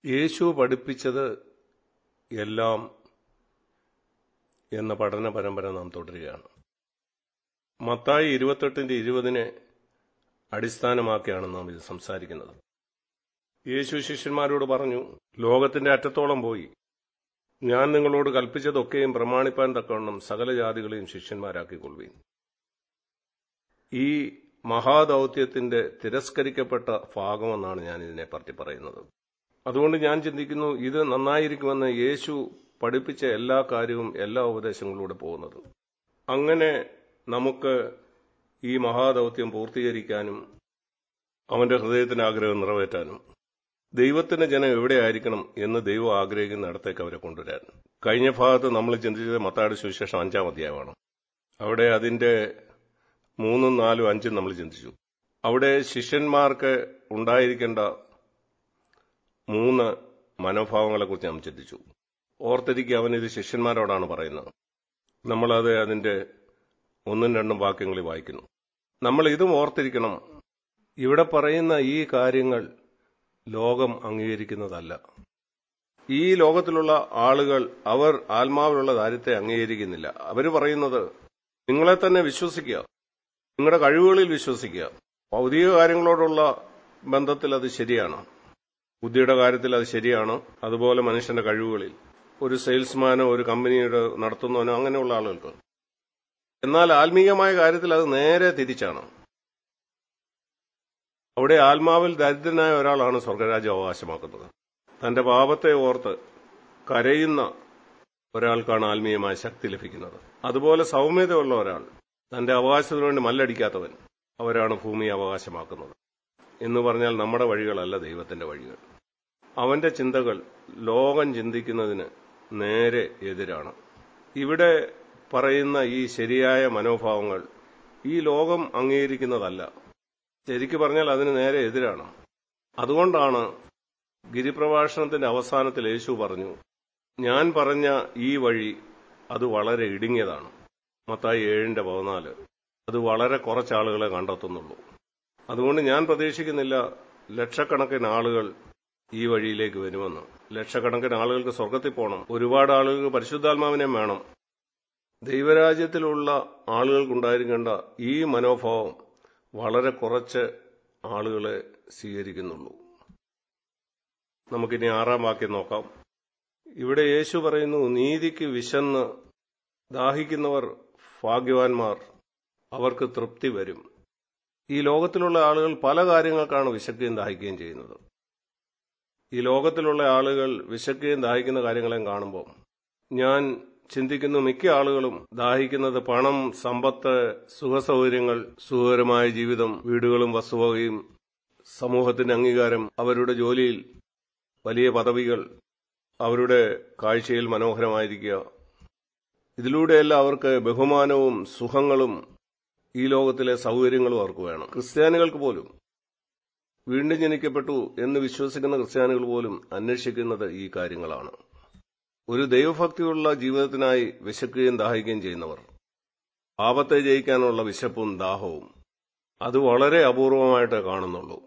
യേശു പഠിപ്പിച്ചത് എല്ലാം എന്ന പഠന പരമ്പര നാം തുടരുകയാണ് മത്തായി ഇരുപത്തെട്ടിന്റെ ഇരുപതിനെ അടിസ്ഥാനമാക്കിയാണ് നാം ഇത് സംസാരിക്കുന്നത് യേശു ശിഷ്യന്മാരോട് പറഞ്ഞു ലോകത്തിന്റെ അറ്റത്തോളം പോയി ഞാൻ നിങ്ങളോട് കൽപ്പിച്ചതൊക്കെയും പ്രമാണിപ്പാൻ തക്കവണ്ണം സകല ജാതികളെയും ശിഷ്യന്മാരാക്കിക്കൊള്ളുവീൻ ഈ മഹാദൗത്യത്തിന്റെ തിരസ്കരിക്കപ്പെട്ട ഭാഗമെന്നാണ് ഞാൻ ഇതിനെ പറ്റി പറയുന്നത് അതുകൊണ്ട് ഞാൻ ചിന്തിക്കുന്നു ഇത് നന്നായിരിക്കുമെന്ന് യേശു പഠിപ്പിച്ച എല്ലാ കാര്യവും എല്ലാ ഉപദേശങ്ങളിലൂടെ പോകുന്നത് അങ്ങനെ നമുക്ക് ഈ മഹാദൗത്യം പൂർത്തീകരിക്കാനും അവന്റെ ഹൃദയത്തിന്റെ ആഗ്രഹം നിറവേറ്റാനും ദൈവത്തിന്റെ ജനം എവിടെയായിരിക്കണം എന്ന് ദൈവം ആഗ്രഹിക്കുന്ന ഇടത്തേക്ക് അവരെ കൊണ്ടുവരാൻ കഴിഞ്ഞ ഭാഗത്ത് നമ്മൾ ചിന്തിച്ചത് മത്തായുടെ സുവിശേഷം അഞ്ചാം അധ്യായമാണ് അവിടെ അതിന്റെ മൂന്നും നാലും അഞ്ചും നമ്മൾ ചിന്തിച്ചു അവിടെ ശിഷ്യന്മാർക്ക് ഉണ്ടായിരിക്കേണ്ട മൂന്ന് മനോഭാവങ്ങളെക്കുറിച്ച് നാം ചിന്തിച്ചു ഓർത്തിരിക്കുക അവൻ ഇത് ശിഷ്യന്മാരോടാണ് പറയുന്നത് നമ്മളത് അതിന്റെ ഒന്നും രണ്ടും വാക്യങ്ങളിൽ വായിക്കുന്നു നമ്മൾ ഇതും ഓർത്തിരിക്കണം ഇവിടെ പറയുന്ന ഈ കാര്യങ്ങൾ ലോകം അംഗീകരിക്കുന്നതല്ല ഈ ലോകത്തിലുള്ള ആളുകൾ അവർ ആത്മാവിലുള്ള കാര്യത്തെ അംഗീകരിക്കുന്നില്ല അവർ പറയുന്നത് നിങ്ങളെ തന്നെ വിശ്വസിക്കുക നിങ്ങളുടെ കഴിവുകളിൽ വിശ്വസിക്കുക ഭൗതിക കാര്യങ്ങളോടുള്ള ബന്ധത്തിൽ അത് ശരിയാണ് ബുദ്ധിയുടെ കാര്യത്തിൽ അത് ശരിയാണ് അതുപോലെ മനുഷ്യന്റെ കഴിവുകളിൽ ഒരു സെയിൽസ്മാനോ ഒരു കമ്പനിയുടെ നടത്തുന്നവനോ അങ്ങനെയുള്ള ആളുകൾക്ക് എന്നാൽ ആത്മീയമായ കാര്യത്തിൽ അത് നേരെ തിരിച്ചാണ് അവിടെ ആത്മാവിൽ ദരിദ്രനായ ഒരാളാണ് സ്വർഗരാജ്യം അവകാശമാക്കുന്നത് തന്റെ പാപത്തെ ഓർത്ത് കരയുന്ന ഒരാൾക്കാണ് ആത്മീയമായ ശക്തി ലഭിക്കുന്നത് അതുപോലെ സൗമ്യതയുള്ള ഒരാൾ തന്റെ അവകാശത്തിനു വേണ്ടി മല്ലടിക്കാത്തവൻ അവരാണ് ഭൂമി അവകാശമാക്കുന്നത് എന്ന് പറഞ്ഞാൽ നമ്മുടെ വഴികളല്ല ദൈവത്തിന്റെ വഴികൾ അവന്റെ ചിന്തകൾ ലോകം ചിന്തിക്കുന്നതിന് നേരെ എതിരാണ് ഇവിടെ പറയുന്ന ഈ ശരിയായ മനോഭാവങ്ങൾ ഈ ലോകം അംഗീകരിക്കുന്നതല്ല ശരിക്കു പറഞ്ഞാൽ അതിന് നേരെ എതിരാണ് അതുകൊണ്ടാണ് ഗിരിപ്രഭാഷണത്തിന്റെ അവസാനത്തിൽ യേശു പറഞ്ഞു ഞാൻ പറഞ്ഞ ഈ വഴി അത് വളരെ ഇടുങ്ങിയതാണ് മത്തായി ഏഴിന്റെ പതിനാല് അത് വളരെ കുറച്ചാളുകളെ കണ്ടെത്തുന്നുള്ളൂ അതുകൊണ്ട് ഞാൻ പ്രതീക്ഷിക്കുന്നില്ല ലക്ഷക്കണക്കിന് ആളുകൾ ഈ വഴിയിലേക്ക് വരുമെന്ന് ലക്ഷക്കണക്കിന് ആളുകൾക്ക് സ്വർഗത്തിൽ പോകണം ഒരുപാട് ആളുകൾക്ക് പരിശുദ്ധാത്മാവിനെ വേണം ദൈവരാജ്യത്തിലുള്ള ആളുകൾക്കുണ്ടായിരിക്കേണ്ട ഈ മനോഭാവം വളരെ കുറച്ച് ആളുകളെ സ്വീകരിക്കുന്നുള്ളൂ നമുക്കിനി ആറാം വാക്യം നോക്കാം ഇവിടെ യേശു പറയുന്നു നീതിക്ക് വിശന്ന് ദാഹിക്കുന്നവർ ഭാഗ്യവാന്മാർ അവർക്ക് തൃപ്തി വരും ഈ ലോകത്തിലുള്ള ആളുകൾ പല കാര്യങ്ങൾക്കാണ് വിശക്കുകയും ദാഹിക്കുകയും ചെയ്യുന്നത് ഈ ലോകത്തിലുള്ള ആളുകൾ വിശക്കുകയും ദാഹിക്കുന്ന കാര്യങ്ങളെയും കാണുമ്പോൾ ഞാൻ ചിന്തിക്കുന്നു മിക്ക ആളുകളും ദാഹിക്കുന്നത് പണം സമ്പത്ത് സുഖസൗകര്യങ്ങൾ സുഖകരമായ ജീവിതം വീടുകളും വസ്തുവകയും സമൂഹത്തിന്റെ അംഗീകാരം അവരുടെ ജോലിയിൽ വലിയ പദവികൾ അവരുടെ കാഴ്ചയിൽ മനോഹരമായിരിക്കുക ഇതിലൂടെയെല്ലാം അവർക്ക് ബഹുമാനവും സുഖങ്ങളും ഈ ലോകത്തിലെ സൗകര്യങ്ങളും അവർക്ക് വേണം ക്രിസ്ത്യാനികൾക്ക് പോലും വീണ്ടും ജനിക്കപ്പെട്ടു എന്ന് വിശ്വസിക്കുന്ന ക്രിസ്ത്യാനികൾ പോലും അന്വേഷിക്കുന്നത് ഈ കാര്യങ്ങളാണ് ഒരു ദൈവഭക്തിയുള്ള ജീവിതത്തിനായി വിശക്കുകയും ദാഹിക്കുകയും ചെയ്യുന്നവർ പാപത്തെ ജയിക്കാനുള്ള വിശപ്പും ദാഹവും അത് വളരെ അപൂർവമായിട്ട് കാണുന്നുള്ളൂ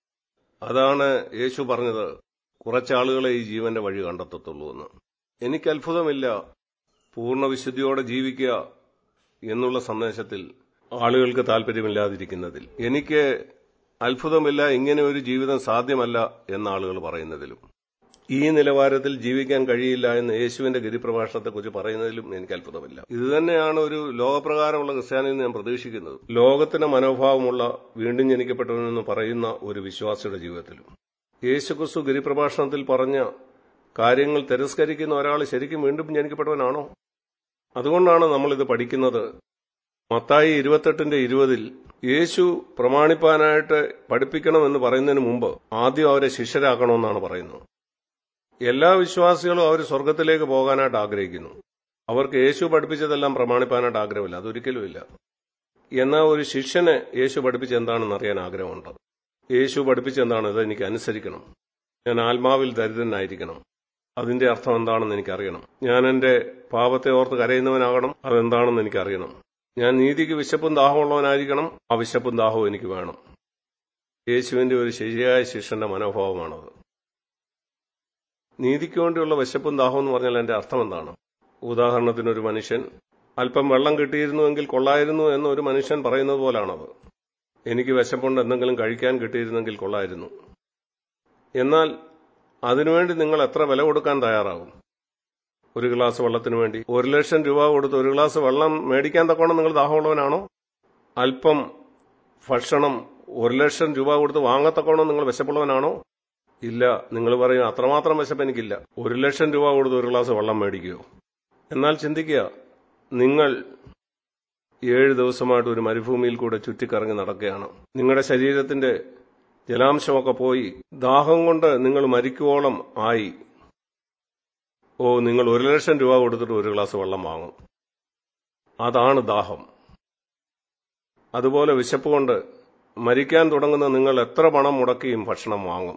അതാണ് യേശു പറഞ്ഞത് കുറച്ചാളുകളെ ഈ ജീവന്റെ വഴി കണ്ടെത്തത്തുള്ളൂ എന്ന് എനിക്ക് അത്ഭുതമില്ല പൂർണ്ണ വിശുദ്ധിയോടെ ജീവിക്കുക എന്നുള്ള സന്ദേശത്തിൽ ആളുകൾക്ക് താല്പര്യമില്ലാതിരിക്കുന്നതിൽ എനിക്ക് അത്ഭുതമില്ല ഇങ്ങനെ ഒരു ജീവിതം സാധ്യമല്ല എന്ന ആളുകൾ പറയുന്നതിലും ഈ നിലവാരത്തിൽ ജീവിക്കാൻ കഴിയില്ല എന്ന് യേശുവിന്റെ ഗിരിപ്രഭാഷണത്തെക്കുറിച്ച് പറയുന്നതിലും എനിക്ക് അത്ഭുതമില്ല ഇതുതന്നെയാണ് ഒരു ലോകപ്രകാരമുള്ള ക്രിസ്ത്യാനിയിൽ ഞാൻ പ്രതീക്ഷിക്കുന്നത് ലോകത്തിന് മനോഭാവമുള്ള വീണ്ടും ജനിക്കപ്പെട്ടവനെന്ന് പറയുന്ന ഒരു വിശ്വാസിയുടെ ജീവിതത്തിലും യേശുക്രിസ്തു ഗിരിപ്രഭാഷണത്തിൽ പറഞ്ഞ കാര്യങ്ങൾ തിരസ്കരിക്കുന്ന ഒരാൾ ശരിക്കും വീണ്ടും ജനിക്കപ്പെട്ടവനാണോ അതുകൊണ്ടാണ് നമ്മളിത് പഠിക്കുന്നത് മത്തായി ഇരുപത്തെട്ടിന്റെ ഇരുപതിൽ യേശു പ്രമാണിപ്പാനായിട്ട് പഠിപ്പിക്കണമെന്ന് പറയുന്നതിന് മുമ്പ് ആദ്യം അവരെ ശിഷ്യരാക്കണമെന്നാണ് പറയുന്നത് എല്ലാ വിശ്വാസികളും അവർ സ്വർഗത്തിലേക്ക് പോകാനായിട്ട് ആഗ്രഹിക്കുന്നു അവർക്ക് യേശു പഠിപ്പിച്ചതെല്ലാം പ്രമാണിപ്പാനായിട്ട് ആഗ്രഹമില്ല അതൊരിക്കലുമില്ല എന്നാൽ ഒരു ശിഷ്യന് യേശു പഠിപ്പിച്ച എന്താണെന്ന് അറിയാൻ ആഗ്രഹമുണ്ട് യേശു പഠിപ്പിച്ചെന്താണ് ഇത് എനിക്ക് അനുസരിക്കണം ഞാൻ ആത്മാവിൽ ദരിദ്രനായിരിക്കണം അതിന്റെ അർത്ഥം എന്താണെന്ന് എനിക്കറിയണം ഞാൻ എന്റെ പാപത്തെ ഓർത്ത് കരയുന്നവനാകണം അതെന്താണെന്ന് എനിക്കറിയണം ഞാൻ നീതിക്ക് വിശപ്പും ദാഹമുള്ളവനായിരിക്കണം ആ വിശപ്പും ദാഹവും എനിക്ക് വേണം യേശുവിന്റെ ഒരു ശരിയായ ശിഷ്യന്റെ മനോഭാവമാണത് നീതിക്ക് വേണ്ടിയുള്ള വിശപ്പും ദാഹവും എന്ന് പറഞ്ഞാൽ എന്റെ അർത്ഥം എന്താണ് ഉദാഹരണത്തിന് ഒരു മനുഷ്യൻ അല്പം വെള്ളം കിട്ടിയിരുന്നുവെങ്കിൽ കൊള്ളായിരുന്നു എന്ന് ഒരു മനുഷ്യൻ പറയുന്നത് പോലാണത് എനിക്ക് വിശപ്പുണ്ട് എന്തെങ്കിലും കഴിക്കാൻ കിട്ടിയിരുന്നെങ്കിൽ കൊള്ളായിരുന്നു എന്നാൽ അതിനുവേണ്ടി നിങ്ങൾ എത്ര വില കൊടുക്കാൻ തയ്യാറാകും ഒരു ഗ്ലാസ് വെള്ളത്തിന് വേണ്ടി ഒരു ലക്ഷം രൂപ കൊടുത്ത് ഒരു ഗ്ലാസ് വെള്ളം മേടിക്കാൻ തക്കോണം നിങ്ങൾ ദാഹമുള്ളവനാണോ അല്പം ഭക്ഷണം ഒരു ലക്ഷം രൂപ കൊടുത്ത് വാങ്ങത്തക്കോണം നിങ്ങൾ വിശപ്പുള്ളവനാണോ ഇല്ല നിങ്ങൾ പറയും അത്രമാത്രം വിശപ്പ് എനിക്കില്ല ഒരു ലക്ഷം രൂപ കൊടുത്ത് ഒരു ഗ്ലാസ് വെള്ളം മേടിക്കുകയോ എന്നാൽ ചിന്തിക്കുക നിങ്ങൾ ഏഴ് ദിവസമായിട്ട് ഒരു മരുഭൂമിയിൽ കൂടെ ചുറ്റിക്കറങ്ങി നടക്കുകയാണ് നിങ്ങളുടെ ശരീരത്തിന്റെ ജലാംശമൊക്കെ പോയി ദാഹം കൊണ്ട് നിങ്ങൾ മരിക്കുവോളം ആയി ഓ നിങ്ങൾ ഒരു ലക്ഷം രൂപ കൊടുത്തിട്ട് ഒരു ഗ്ലാസ് വെള്ളം വാങ്ങും അതാണ് ദാഹം അതുപോലെ വിശപ്പ് കൊണ്ട് മരിക്കാൻ തുടങ്ങുന്ന നിങ്ങൾ എത്ര പണം മുടക്കിയും ഭക്ഷണം വാങ്ങും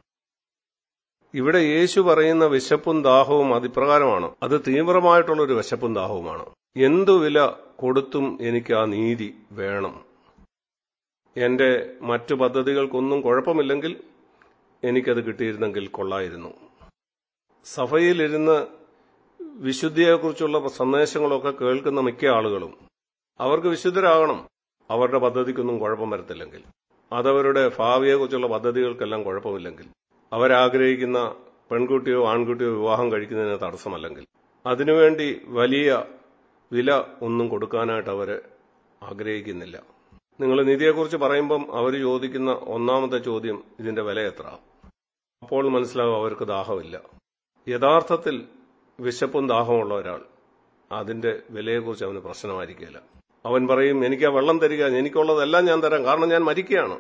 ഇവിടെ യേശു പറയുന്ന വിശപ്പും ദാഹവും അതിപ്രകാരമാണ് അത് തീവ്രമായിട്ടുള്ള ഒരു വിശപ്പും ദാഹവുമാണ് എന്തു വില കൊടുത്തും എനിക്ക് ആ നീതി വേണം എന്റെ മറ്റു പദ്ധതികൾക്കൊന്നും കുഴപ്പമില്ലെങ്കിൽ എനിക്കത് കിട്ടിയിരുന്നെങ്കിൽ കൊള്ളായിരുന്നു സഭയിലിരുന്ന് വിശുദ്ധിയെക്കുറിച്ചുള്ള സന്ദേശങ്ങളൊക്കെ കേൾക്കുന്ന മിക്ക ആളുകളും അവർക്ക് വിശുദ്ധരാകണം അവരുടെ പദ്ധതിക്കൊന്നും കുഴപ്പം വരത്തില്ലെങ്കിൽ അതവരുടെ ഭാവിയെക്കുറിച്ചുള്ള പദ്ധതികൾക്കെല്ലാം കുഴപ്പമില്ലെങ്കിൽ അവരാഗ്രഹിക്കുന്ന പെൺകുട്ടിയോ ആൺകുട്ടിയോ വിവാഹം കഴിക്കുന്നതിന് തടസ്സമല്ലെങ്കിൽ അതിനുവേണ്ടി വലിയ വില ഒന്നും കൊടുക്കാനായിട്ട് അവർ ആഗ്രഹിക്കുന്നില്ല നിങ്ങൾ നിധിയെക്കുറിച്ച് പറയുമ്പം അവർ ചോദിക്കുന്ന ഒന്നാമത്തെ ചോദ്യം ഇതിന്റെ വില എത്ര അപ്പോൾ മനസ്സിലാവും അവർക്ക് ദാഹമില്ല യഥാർത്ഥത്തിൽ വിശപ്പും ദാഹമുള്ള ഒരാൾ അതിന്റെ വിലയെക്കുറിച്ച് അവന് പ്രശ്നമായിരിക്കില്ല അവൻ പറയും എനിക്ക് ആ വെള്ളം തരിക എനിക്കുള്ളതെല്ലാം ഞാൻ തരാം കാരണം ഞാൻ മരിക്കുകയാണ്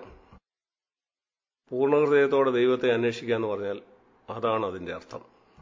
പൂർണ്ണഹൃദയത്തോടെ ദൈവത്തെ അന്വേഷിക്കുക എന്ന് പറഞ്ഞാൽ അതാണ് അതിന്റെ അർത്ഥം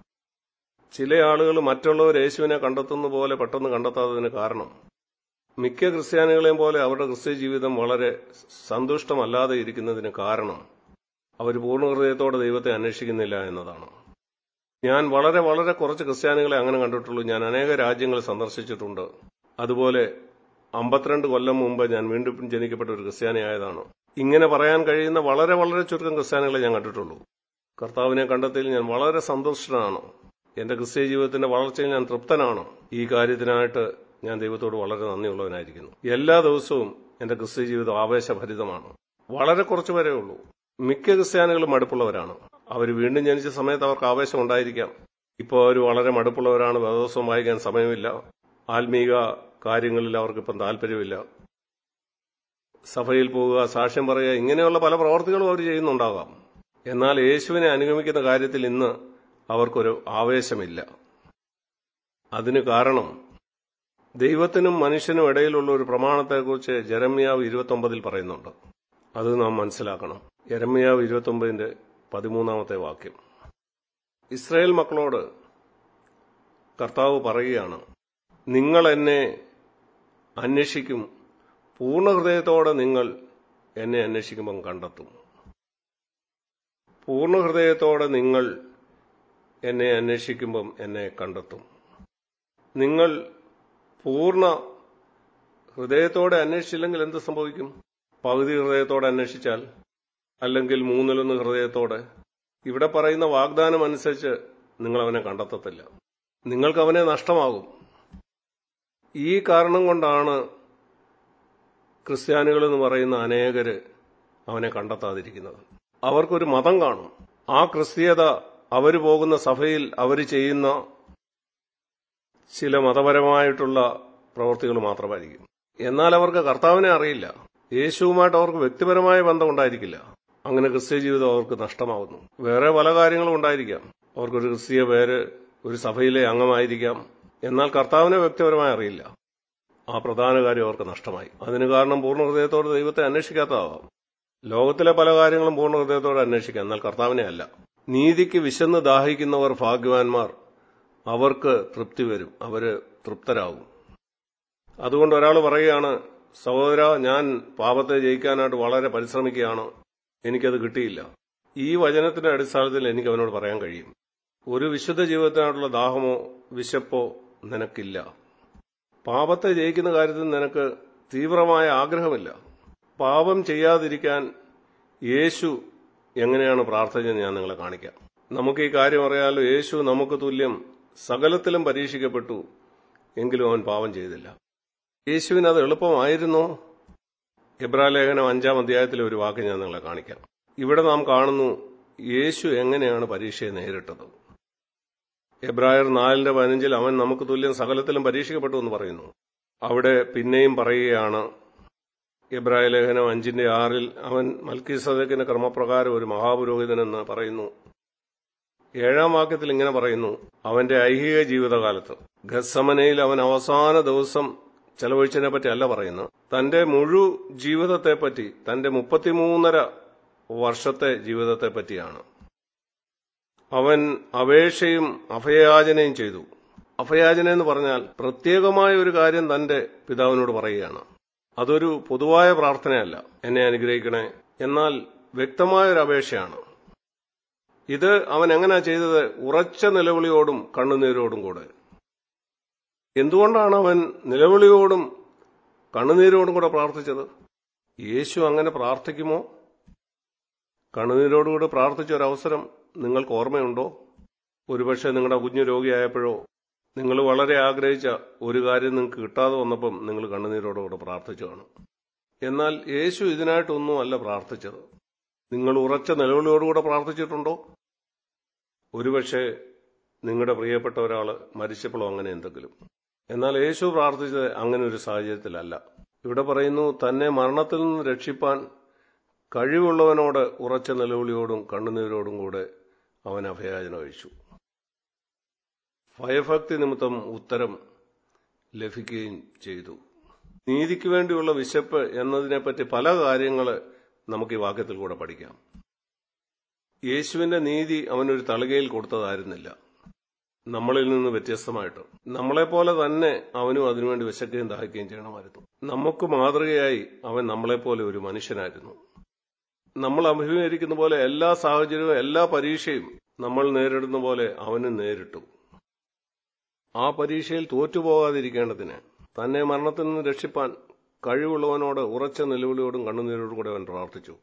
ചില ആളുകൾ മറ്റുള്ളവർ യേശുവിനെ കണ്ടെത്തുന്ന പോലെ പെട്ടെന്ന് കണ്ടെത്താത്തതിന് കാരണം മിക്ക ക്രിസ്ത്യാനികളെയും പോലെ അവരുടെ ക്രിസ്ത്യ ജീവിതം വളരെ സന്തുഷ്ടമല്ലാതെ ഇരിക്കുന്നതിന് കാരണം അവർ പൂർണ്ണഹൃദയത്തോടെ ദൈവത്തെ അന്വേഷിക്കുന്നില്ല എന്നതാണ് ഞാൻ വളരെ വളരെ കുറച്ച് ക്രിസ്ത്യാനികളെ അങ്ങനെ കണ്ടിട്ടുള്ളൂ ഞാൻ അനേക രാജ്യങ്ങൾ സന്ദർശിച്ചിട്ടുണ്ട് അതുപോലെ അമ്പത്തിരണ്ട് കൊല്ലം മുമ്പ് ഞാൻ വീണ്ടും ജനിക്കപ്പെട്ട ഒരു ക്രിസ്ത്യാനിയായതാണ് ഇങ്ങനെ പറയാൻ കഴിയുന്ന വളരെ വളരെ ചുരുക്കം ക്രിസ്ത്യാനികളെ ഞാൻ കണ്ടിട്ടുള്ളൂ കർത്താവിനെ കണ്ടെത്തിയിൽ ഞാൻ വളരെ സന്തുഷ്ടനാണ് എന്റെ ക്രിസ്ത്യ ജീവിതത്തിന്റെ വളർച്ചയിൽ ഞാൻ തൃപ്തനാണ് ഈ കാര്യത്തിനായിട്ട് ഞാൻ ദൈവത്തോട് വളരെ നന്ദിയുള്ളവനായിരിക്കുന്നു എല്ലാ ദിവസവും എന്റെ ക്രിസ്ത്യ ജീവിതം ആവേശഭരിതമാണ് വളരെ കുറച്ചു പേരേ ഉള്ളൂ മിക്ക ക്രിസ്ത്യാനികളും മടുപ്പുള്ളവരാണ് അവർ വീണ്ടും ജനിച്ച സമയത്ത് അവർക്ക് ആവേശം ഉണ്ടായിരിക്കാം ഇപ്പോൾ അവർ വളരെ മടുപ്പുള്ളവരാണ് വേദോത്സവം വായിക്കാൻ സമയമില്ല ആത്മീക കാര്യങ്ങളിൽ അവർക്കിപ്പം താല്പര്യമില്ല സഭയിൽ പോവുക സാക്ഷ്യം പറയുക ഇങ്ങനെയുള്ള പല പ്രവർത്തികളും അവർ ചെയ്യുന്നുണ്ടാകാം എന്നാൽ യേശുവിനെ അനുഗമിക്കുന്ന കാര്യത്തിൽ ഇന്ന് അവർക്കൊരു ആവേശമില്ല അതിന് കാരണം ദൈവത്തിനും മനുഷ്യനും ഇടയിലുള്ള ഒരു പ്രമാണത്തെക്കുറിച്ച് ജരമ്യാവ് ഇരുപത്തൊമ്പതിൽ പറയുന്നുണ്ട് അത് നാം മനസ്സിലാക്കണം ജരമ്യാവ് ഇരുപത്തൊമ്പതിന്റെ പതിമൂന്നാമത്തെ വാക്യം ഇസ്രായേൽ മക്കളോട് കർത്താവ് പറയുകയാണ് നിങ്ങൾ എന്നെ അന്വേഷിക്കും പൂർണ്ണഹൃദയത്തോടെ നിങ്ങൾ എന്നെ അന്വേഷിക്കുമ്പം കണ്ടെത്തും പൂർണ്ണഹൃദയത്തോടെ നിങ്ങൾ എന്നെ അന്വേഷിക്കുമ്പം എന്നെ കണ്ടെത്തും നിങ്ങൾ പൂർണ്ണ ഹൃദയത്തോടെ അന്വേഷിച്ചില്ലെങ്കിൽ എന്ത് സംഭവിക്കും പകുതി ഹൃദയത്തോടെ അന്വേഷിച്ചാൽ അല്ലെങ്കിൽ മൂന്നിലൊന്ന് ഹൃദയത്തോടെ ഇവിടെ പറയുന്ന വാഗ്ദാനം അനുസരിച്ച് നിങ്ങൾ അവനെ കണ്ടെത്തത്തില്ല നിങ്ങൾക്ക് അവനെ നഷ്ടമാകും ഈ കാരണം കൊണ്ടാണ് ക്രിസ്ത്യാനികൾ എന്ന് പറയുന്ന അനേകര് അവനെ കണ്ടെത്താതിരിക്കുന്നത് അവർക്കൊരു മതം കാണും ആ ക്രിസ്തീയത അവർ പോകുന്ന സഭയിൽ അവർ ചെയ്യുന്ന ചില മതപരമായിട്ടുള്ള പ്രവൃത്തികൾ മാത്രമായിരിക്കും എന്നാൽ അവർക്ക് കർത്താവിനെ അറിയില്ല യേശുവുമായിട്ട് അവർക്ക് വ്യക്തിപരമായ ബന്ധം ഉണ്ടായിരിക്കില്ല അങ്ങനെ ക്രിസ്ത്യ ജീവിതം അവർക്ക് നഷ്ടമാകുന്നു വേറെ പല കാര്യങ്ങളും ഉണ്ടായിരിക്കാം അവർക്കൊരു ക്രിസ്തീയ പേര് ഒരു സഭയിലെ അംഗമായിരിക്കാം എന്നാൽ കർത്താവിനെ വ്യക്തിപരമായി അറിയില്ല ആ പ്രധാന കാര്യം അവർക്ക് നഷ്ടമായി അതിന് കാരണം പൂർണ്ണ ഹൃദയത്തോടെ ദൈവത്തെ അന്വേഷിക്കാത്തതാവാം ലോകത്തിലെ പല കാര്യങ്ങളും പൂർണ്ണ ഹൃദയത്തോടെ അന്വേഷിക്കാം എന്നാൽ കർത്താവിനെ അല്ല നീതിക്ക് വിശന്ന് ദാഹിക്കുന്നവർ ഭാഗ്യവാന്മാർ അവർക്ക് തൃപ്തി വരും അവര് തൃപ്തരാകും അതുകൊണ്ട് ഒരാൾ പറയുകയാണ് സഹോദര ഞാൻ പാപത്തെ ജയിക്കാനായിട്ട് വളരെ പരിശ്രമിക്കുകയാണ് എനിക്കത് കിട്ടിയില്ല ഈ വചനത്തിന്റെ അടിസ്ഥാനത്തിൽ എനിക്ക് അവനോട് പറയാൻ കഴിയും ഒരു വിശുദ്ധ ജീവിതത്തിനായിട്ടുള്ള ദാഹമോ വിശപ്പോ നിനക്കില്ല പാപത്തെ ജയിക്കുന്ന കാര്യത്തിൽ നിനക്ക് തീവ്രമായ ആഗ്രഹമില്ല പാപം ചെയ്യാതിരിക്കാൻ യേശു എങ്ങനെയാണ് പ്രാർത്ഥിച്ചത് ഞാൻ നിങ്ങളെ കാണിക്കാം നമുക്ക് ഈ കാര്യം അറിയാലോ യേശു നമുക്ക് തുല്യം സകലത്തിലും പരീക്ഷിക്കപ്പെട്ടു എങ്കിലും അവൻ പാപം ചെയ്തില്ല യേശുവിന് അത് എളുപ്പമായിരുന്നോ എബ്രാലേഖനം അഞ്ചാം അധ്യായത്തിലെ ഒരു വാക്ക് ഞാൻ നിങ്ങളെ കാണിക്കാം ഇവിടെ നാം കാണുന്നു യേശു എങ്ങനെയാണ് പരീക്ഷയെ നേരിട്ടത് എബ്രായർ നാലിന്റെ പതിനഞ്ചിൽ അവൻ നമുക്ക് തുല്യം സകലത്തിലും പരീക്ഷിക്കപ്പെട്ടു എന്ന് പറയുന്നു അവിടെ പിന്നെയും പറയുകയാണ് എബ്രായ ലേഖനം അഞ്ചിന്റെ ആറിൽ അവൻ മൽക്കി സദക്കിന്റെ ക്രമപ്രകാരം ഒരു മഹാപുരോഹിതനെന്ന് പറയുന്നു ഏഴാം വാക്യത്തിൽ ഇങ്ങനെ പറയുന്നു അവന്റെ ഐഹിക ജീവിതകാലത്ത് ഗസമനയിൽ അവൻ അവസാന ദിവസം ചെലവഴിച്ചതിനെ പറ്റി അല്ല പറയുന്നു തന്റെ മുഴു ജീവിതത്തെപ്പറ്റി തന്റെ മുപ്പത്തിമൂന്നര വർഷത്തെ ജീവിതത്തെ പറ്റിയാണ് അവൻ അപേക്ഷയും അഭയയാചനയും ചെയ്തു അഭയാചന എന്ന് പറഞ്ഞാൽ പ്രത്യേകമായ ഒരു കാര്യം തന്റെ പിതാവിനോട് പറയുകയാണ് അതൊരു പൊതുവായ പ്രാർത്ഥനയല്ല എന്നെ അനുഗ്രഹിക്കണേ എന്നാൽ വ്യക്തമായ ഒരു അപേക്ഷയാണ് ഇത് അവൻ എങ്ങനെയാ ചെയ്തത് ഉറച്ച നിലവിളിയോടും കണ്ണുനീരോടും കൂടെ എന്തുകൊണ്ടാണ് അവൻ നിലവിളിയോടും കണ്ണുനീരോടും കൂടെ പ്രാർത്ഥിച്ചത് യേശു അങ്ങനെ പ്രാർത്ഥിക്കുമോ കണ്ണുനീരോടുകൂടെ പ്രാർത്ഥിച്ച ഒരവസരം നിങ്ങൾക്ക് ഓർമ്മയുണ്ടോ ഒരുപക്ഷെ നിങ്ങളുടെ കുഞ്ഞു രോഗിയായപ്പോഴോ നിങ്ങൾ വളരെ ആഗ്രഹിച്ച ഒരു കാര്യം നിങ്ങൾക്ക് കിട്ടാതെ വന്നപ്പം നിങ്ങൾ കണ്ണുനീരോടുകൂടെ പ്രാർത്ഥിച്ചു കാണും എന്നാൽ യേശു ഇതിനായിട്ടൊന്നും അല്ല പ്രാർത്ഥിച്ചത് നിങ്ങൾ ഉറച്ച നിലവിളിയോടുകൂടെ പ്രാർത്ഥിച്ചിട്ടുണ്ടോ ഒരുപക്ഷെ നിങ്ങളുടെ പ്രിയപ്പെട്ട ഒരാൾ മരിച്ചപ്പോഴോ അങ്ങനെ എന്തെങ്കിലും എന്നാൽ യേശു പ്രാർത്ഥിച്ചത് അങ്ങനെ ഒരു സാഹചര്യത്തിലല്ല ഇവിടെ പറയുന്നു തന്നെ മരണത്തിൽ നിന്ന് രക്ഷിപ്പാൻ കഴിവുള്ളവനോട് ഉറച്ച നിലവിളിയോടും കണ്ണുനീരോടും കൂടെ അവൻ അഭയാചന കഴിച്ചു ഭയഭക്തി നിമിത്തം ഉത്തരം ലഭിക്കുകയും ചെയ്തു നീതിക്ക് വേണ്ടിയുള്ള വിശപ്പ് എന്നതിനെപ്പറ്റി പല കാര്യങ്ങൾ നമുക്ക് ഈ വാക്യത്തിൽ കൂടെ പഠിക്കാം യേശുവിന്റെ നീതി അവനൊരു തളികയിൽ കൊടുത്തതായിരുന്നില്ല നമ്മളിൽ നിന്ന് വ്യത്യസ്തമായിട്ട് നമ്മളെപ്പോലെ തന്നെ അവനും അതിനുവേണ്ടി വിശക്കുകയും ദാഹിക്കുകയും ചെയ്യണമായിരുന്നു നമുക്ക് മാതൃകയായി അവൻ നമ്മളെപ്പോലെ ഒരു മനുഷ്യനായിരുന്നു നമ്മൾ അഭിമുഖീകരിക്കുന്ന പോലെ എല്ലാ സാഹചര്യവും എല്ലാ പരീക്ഷയും നമ്മൾ നേരിടുന്ന പോലെ അവനും നേരിട്ടു ആ പരീക്ഷയിൽ തോറ്റുപോകാതിരിക്കേണ്ടതിന് തന്നെ മരണത്തിൽ നിന്ന് രക്ഷിപ്പാൻ കഴിവുള്ളവനോട് ഉറച്ച നിലവിളിയോടും കണ്ണുനീരോടും കൂടെ അവൻ പ്രാർത്ഥിച്ചു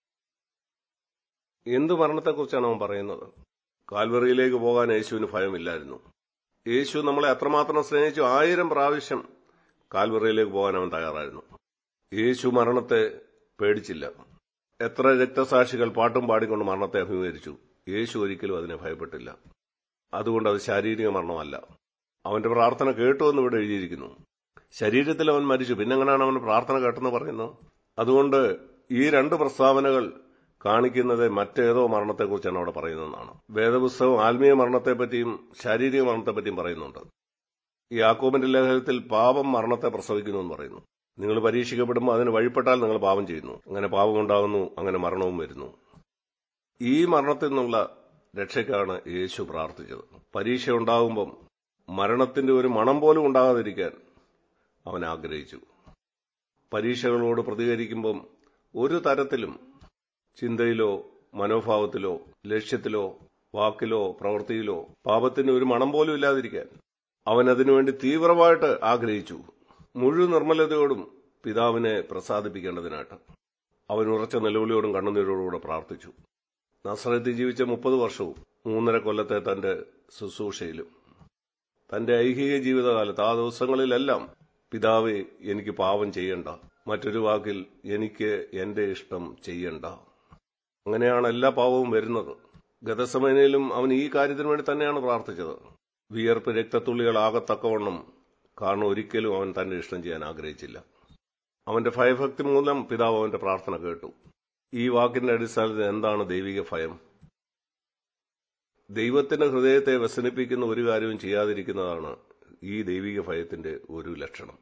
എന്ത് മരണത്തെക്കുറിച്ചാണ് അവൻ പറയുന്നത് കാൽവറിയിലേക്ക് പോകാൻ യേശുവിന് ഭയമില്ലായിരുന്നു യേശു നമ്മളെ അത്രമാത്രം സ്നേഹിച്ചു ആയിരം പ്രാവശ്യം കാൽവറിയിലേക്ക് പോകാൻ അവൻ തയ്യാറായിരുന്നു യേശു മരണത്തെ പേടിച്ചില്ല എത്ര രക്തസാക്ഷികൾ പാട്ടും പാടിക്കൊണ്ട് മരണത്തെ അഭിമുഖീകരിച്ചു യേശു ഒരിക്കലും അതിനെ ഭയപ്പെട്ടില്ല അതുകൊണ്ട് അത് ശാരീരിക മരണമല്ല അവന്റെ പ്രാർത്ഥന കേട്ടു എന്ന് ഇവിടെ എഴുതിയിരിക്കുന്നു ശരീരത്തിൽ അവൻ മരിച്ചു പിന്നെങ്ങനെയാണ് അവൻ പ്രാർത്ഥന കേട്ടെന്ന് പറയുന്നത് അതുകൊണ്ട് ഈ രണ്ട് പ്രസ്താവനകൾ കാണിക്കുന്നത് മറ്റേതോ മരണത്തെക്കുറിച്ചാണ് അവിടെ പറയുന്നതെന്നാണ് വേദപുസ്തകം ആത്മീയ മരണത്തെപ്പറ്റിയും ശാരീരിക മരണത്തെപ്പറ്റിയും പറയുന്നുണ്ട് ഈ യാക്കോബിന്റെ ലേഖനത്തിൽ പാപം മരണത്തെ പ്രസവിക്കുന്നു എന്ന് പറയുന്നു നിങ്ങൾ പരീക്ഷിക്കപ്പെടുമ്പോൾ അതിന് വഴിപ്പെട്ടാൽ നിങ്ങൾ പാപം ചെയ്യുന്നു അങ്ങനെ പാപമുണ്ടാകുന്നു അങ്ങനെ മരണവും വരുന്നു ഈ മരണത്തിൽ നിന്നുള്ള രക്ഷയ്ക്കാണ് യേശു പ്രാർത്ഥിച്ചത് പരീക്ഷ ഉണ്ടാകുമ്പം മരണത്തിന്റെ ഒരു മണം പോലും ഉണ്ടാകാതിരിക്കാൻ അവൻ ആഗ്രഹിച്ചു പരീക്ഷകളോട് പ്രതികരിക്കുമ്പം ഒരു തരത്തിലും ചിന്തയിലോ മനോഭാവത്തിലോ ലക്ഷ്യത്തിലോ വാക്കിലോ പ്രവൃത്തിയിലോ പാപത്തിന് ഒരു മണം പോലും ഇല്ലാതിരിക്കാൻ അവൻ അതിനുവേണ്ടി തീവ്രമായിട്ട് ആഗ്രഹിച്ചു മുഴു നിർമ്മലതയോടും പിതാവിനെ പ്രസാദിപ്പിക്കേണ്ടതിനായിട്ട് അവൻ ഉറച്ച നിലവിളിയോടും കണ്ണുനീരോടുകൂടെ പ്രാർത്ഥിച്ചു നസ്രത്തിൽ ജീവിച്ച മുപ്പത് വർഷവും മൂന്നര കൊല്ലത്തെ തന്റെ ശുശ്രൂഷയിലും തന്റെ ഐഹിക ജീവിതകാലത്ത് ആ ദിവസങ്ങളിലെല്ലാം പിതാവെ എനിക്ക് പാപം ചെയ്യണ്ട മറ്റൊരു വാക്കിൽ എനിക്ക് എന്റെ ഇഷ്ടം ചെയ്യണ്ട അങ്ങനെയാണ് എല്ലാ പാവവും വരുന്നത് ഗതസമയനയിലും അവൻ ഈ കാര്യത്തിന് വേണ്ടി തന്നെയാണ് പ്രാർത്ഥിച്ചത് വിയർപ്പ് രക്തത്തുള്ളികളാകത്തക്കവണ്ണം കാരണം ഒരിക്കലും അവൻ തന്റെ ഇഷ്ടം ചെയ്യാൻ ആഗ്രഹിച്ചില്ല അവന്റെ ഭയഭക്തി മൂലം പിതാവ് അവന്റെ പ്രാർത്ഥന കേട്ടു ഈ വാക്കിന്റെ അടിസ്ഥാനത്തിൽ എന്താണ് ദൈവിക ഭയം ദൈവത്തിന്റെ ഹൃദയത്തെ വ്യസനിപ്പിക്കുന്ന ഒരു കാര്യവും ചെയ്യാതിരിക്കുന്നതാണ് ഈ ദൈവിക ഭയത്തിന്റെ ഒരു ലക്ഷണം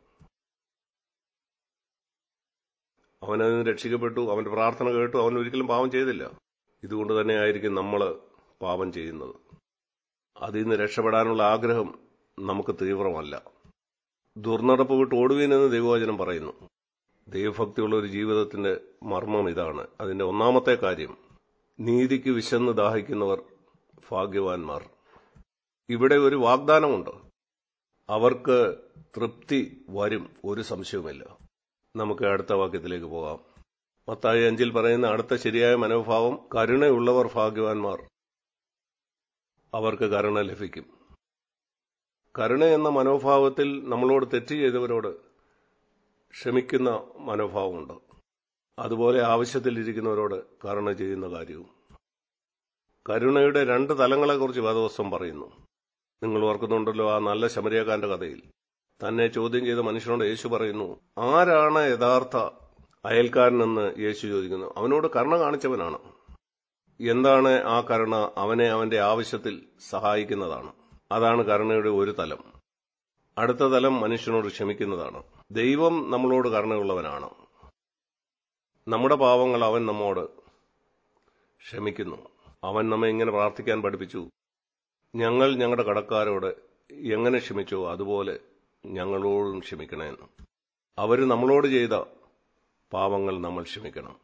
അവനതിന് രക്ഷിക്കപ്പെട്ടു അവന്റെ പ്രാർത്ഥന കേട്ടു അവൻ ഒരിക്കലും പാപം ചെയ്തില്ല ഇതുകൊണ്ട് തന്നെയായിരിക്കും നമ്മൾ പാപം ചെയ്യുന്നത് അതിൽ നിന്ന് രക്ഷപ്പെടാനുള്ള ആഗ്രഹം നമുക്ക് തീവ്രമല്ല ദുർനടപ്പ് വിട്ട് ഓടുവീനെന്ന് ദൈവവചനം പറയുന്നു ദൈവഭക്തിയുള്ള ഒരു ജീവിതത്തിന്റെ മർമ്മം ഇതാണ് അതിന്റെ ഒന്നാമത്തെ കാര്യം നീതിക്ക് വിശന്ന് ദാഹിക്കുന്നവർ ഭാഗ്യവാന്മാർ ഇവിടെ ഒരു വാഗ്ദാനമുണ്ട് അവർക്ക് തൃപ്തി വരും ഒരു സംശയവുമില്ല നമുക്ക് അടുത്ത വാക്യത്തിലേക്ക് പോകാം മത്തായി അഞ്ചിൽ പറയുന്ന അടുത്ത ശരിയായ മനോഭാവം കരുണയുള്ളവർ ഭാഗ്യവാന്മാർ അവർക്ക് കരുണ ലഭിക്കും കരുണ എന്ന മനോഭാവത്തിൽ നമ്മളോട് തെറ്റ് ചെയ്തവരോട് ക്ഷമിക്കുന്ന മനോഭാവമുണ്ട് അതുപോലെ ആവശ്യത്തിലിരിക്കുന്നവരോട് കരുണ ചെയ്യുന്ന കാര്യവും കരുണയുടെ രണ്ട് തലങ്ങളെക്കുറിച്ച് വേദവസ്വം പറയുന്നു നിങ്ങൾ ഓർക്കുന്നുണ്ടല്ലോ ആ നല്ല ശമരിയക്കാരന്റെ കഥയിൽ തന്നെ ചോദ്യം ചെയ്ത മനുഷ്യനോട് യേശു പറയുന്നു ആരാണ് യഥാർത്ഥ അയൽക്കാരനെന്ന് യേശു ചോദിക്കുന്നു അവനോട് കരുണ കാണിച്ചവനാണ് എന്താണ് ആ കരുണ അവനെ അവന്റെ ആവശ്യത്തിൽ സഹായിക്കുന്നതാണ് അതാണ് കരുണയുടെ ഒരു തലം അടുത്ത തലം മനുഷ്യനോട് ക്ഷമിക്കുന്നതാണ് ദൈവം നമ്മളോട് കരുണയുള്ളവനാണ് നമ്മുടെ പാവങ്ങൾ അവൻ നമ്മോട് ക്ഷമിക്കുന്നു അവൻ നമ്മെ ഇങ്ങനെ പ്രാർത്ഥിക്കാൻ പഠിപ്പിച്ചു ഞങ്ങൾ ഞങ്ങളുടെ കടക്കാരോട് എങ്ങനെ ക്ഷമിച്ചോ അതുപോലെ ഞങ്ങളോടും ക്ഷമിക്കണമെന്ന് അവർ നമ്മളോട് ചെയ്ത പാവങ്ങൾ നമ്മൾ ക്ഷമിക്കണം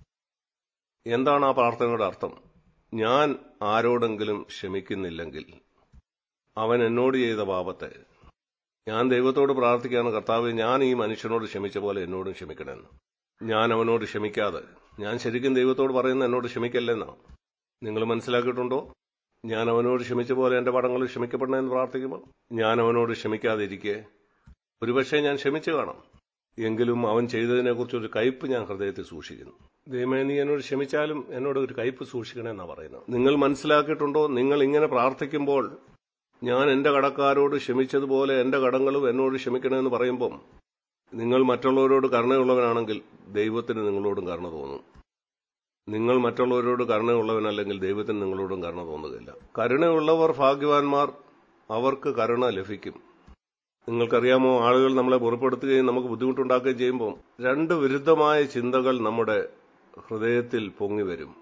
എന്താണ് ആ പ്രാർത്ഥനയുടെ അർത്ഥം ഞാൻ ആരോടെങ്കിലും ക്ഷമിക്കുന്നില്ലെങ്കിൽ അവൻ എന്നോട് ചെയ്ത പാപത്തെ ഞാൻ ദൈവത്തോട് പ്രാർത്ഥിക്കുകയാണ് കർത്താവ് ഞാൻ ഈ മനുഷ്യനോട് ക്ഷമിച്ച പോലെ എന്നോടും ക്ഷമിക്കണമെന്ന് ഞാൻ അവനോട് ക്ഷമിക്കാതെ ഞാൻ ശരിക്കും ദൈവത്തോട് പറയുന്ന എന്നോട് ക്ഷമിക്കല്ലെന്നാ നിങ്ങൾ മനസ്സിലാക്കിയിട്ടുണ്ടോ ഞാൻ അവനോട് ക്ഷമിച്ച പോലെ എന്റെ പടങ്ങൾ ക്ഷമിക്കപ്പെടണമെന്ന് പ്രാർത്ഥിക്കുമ്പോൾ ഞാൻ അവനോട് ക്ഷമിക്കാതെ ഇരിക്കെ ഒരുപക്ഷെ ഞാൻ ക്ഷമിച്ചു കാണാം എങ്കിലും അവൻ ചെയ്തതിനെക്കുറിച്ച് ഒരു കയ്പ് ഞാൻ ഹൃദയത്തിൽ സൂക്ഷിക്കുന്നു ദൈവമേ നീ എന്നോട് ക്ഷമിച്ചാലും എന്നോട് ഒരു കയ്പ് സൂക്ഷിക്കണമെന്നാണ് പറയുന്നത് നിങ്ങൾ മനസ്സിലാക്കിയിട്ടുണ്ടോ നിങ്ങൾ ഇങ്ങനെ പ്രാർത്ഥിക്കുമ്പോൾ ഞാൻ എന്റെ കടക്കാരോട് ക്ഷമിച്ചതുപോലെ എന്റെ കടങ്ങളും എന്നോട് ക്ഷമിക്കണമെന്ന് പറയുമ്പം നിങ്ങൾ മറ്റുള്ളവരോട് കരുണയുള്ളവനാണെങ്കിൽ ദൈവത്തിന് നിങ്ങളോടും കരുണ തോന്നും നിങ്ങൾ മറ്റുള്ളവരോട് കരുണയുള്ളവനല്ലെങ്കിൽ ദൈവത്തിന് നിങ്ങളോടും കരുണ തോന്നുകയില്ല കരുണയുള്ളവർ ഭാഗ്യവാന്മാർ അവർക്ക് കരുണ ലഭിക്കും നിങ്ങൾക്കറിയാമോ ആളുകൾ നമ്മളെ പുറപ്പെടുത്തുകയും നമുക്ക് ബുദ്ധിമുട്ടുണ്ടാക്കുകയും ചെയ്യുമ്പോൾ രണ്ട് വിരുദ്ധമായ ചിന്തകൾ നമ്മുടെ ഹൃദയത്തിൽ പൊങ്ങി വരും